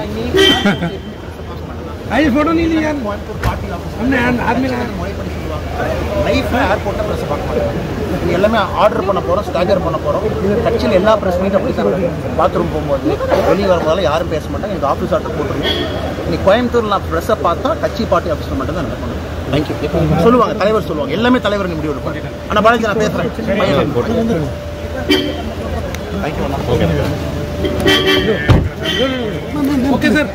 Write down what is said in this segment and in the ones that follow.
आई photo नहीं ली यार கோயம்புத்தூர் பார்ட்டி ஆஃபீஸ் हमने आदमी लगा முறைப்படி சொல்லுவாங்க லைஃப்பில் ஏர்போர்ட்டில் ப்ரெஸ் பார்க்க மாட்டாங்க இது எல்லாமே ஆர்டர் பண்ண போகிறோம் ஸ்டாகர் பண்ண போகிறோம் கட்சியில் எல்லா ப்ரெஸ் மீட் அப்படி தான் பாத்ரூம் போகும்போது வெளியே வரும்போதெல்லாம் யாரும் பேச மாட்டாங்க எனக்கு ஆஃபீஸ் ஆர்டர் போட்டுருங்க இன்னைக்கு கோயம்புத்தூர் நான் ப்ரெஸ்ஸை பார்த்தா கட்சி பார்ட்டி ஆஃபீஸில் மட்டும் தான் நடக்கணும் தேங்க்யூ சொல்லுவாங்க தலைவர் சொல்லுவாங்க எல்லாமே தலைவர் முடிவு எடுப்பாங்க ஆனால் பாலாஜி நான் பேசுகிறேன் thank you okay sir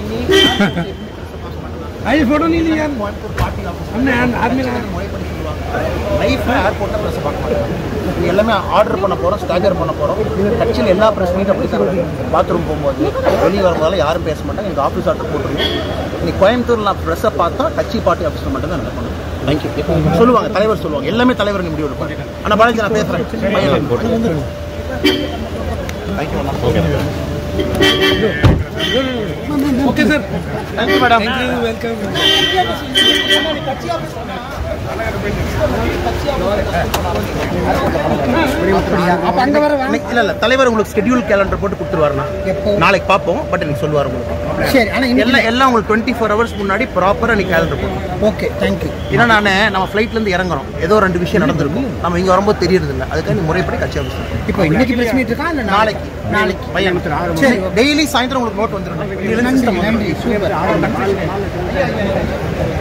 I photo नहीं ली यार கோயம்புத்தூர் பார்ட்டி ஆஃபீஸ் हमने आदमी लगा முறைப்படி சொல்லுவாங்க லைஃப்பில் ஏர்போர்ட்டில் ப்ரெஸ் பார்க்க மாட்டாங்க இது எல்லாமே ஆர்டர் பண்ண போகிறோம் ஸ்டாகர் பண்ண போகிறோம் கட்சியில் எல்லா ப்ரெஸ் மீட் அப்படி தான் பாத்ரூம் போகும்போது வெளியே வரும்போதெல்லாம் யாரும் பேச மாட்டாங்க எனக்கு ஆஃபீஸ் ஆர்டர் போட்டுருங்க இன்னைக்கு கோயம்புத்தூர் நான் ப்ரெஸ்ஸை பார்த்தா கட்சி பார்ட்டி ஆஃபீஸில் மட்டும் தான் நடக்கணும் தேங்க்யூ சொல்லுவாங்க தலைவர் சொல்லுவாங்க எல்லாமே தலைவர் முடிவு எடுப்பாங்க ஆனால் பாலாஜி நான் பேசுகிறேன் thank you okay sir thank you madam thank you welcome அப்ப அங்க வர இன்னைக்கு இல்ல இல்ல தலைவர் உங்களுக்கு ஸ்கெடியூல் கேலண்டர் போட்டு கொடுத்துருவாருண்ணா நாளைக்கு பார்ப்போம் பட் எனக்கு சொல்லுவார் உங்களுக்கு சரி ஆனா எல்லாம் எல்லாம் உங்களுக்கு டுவெண்ட்டி ஃபோர் ஹவர்ஸ் முன்னாடி ப்ராப்பராக நீ கேலண்டர் போடணும் ஓகே தேங்க்யூ ஏன்னா நான் நம்ம ஃப்ளைட்ல இருந்து இறங்குறோம் ஏதோ ரெண்டு விஷயம் நடந்திருக்கும் நம்ம இங்க வரும்போது தெரியறது இல்லை அதுக்காக நீ முறைப்படி கட்சி ஆஃபீஸ் இப்போ இன்னைக்கு பிரஸ் மீட் இருக்கா இல்ல நாளைக்கு நாளைக்கு பையன் சரி. டெய்லி சாயந்தரம் உங்களுக்கு நோட் வந்துடும் நன்றி நன்றி சூப்பர்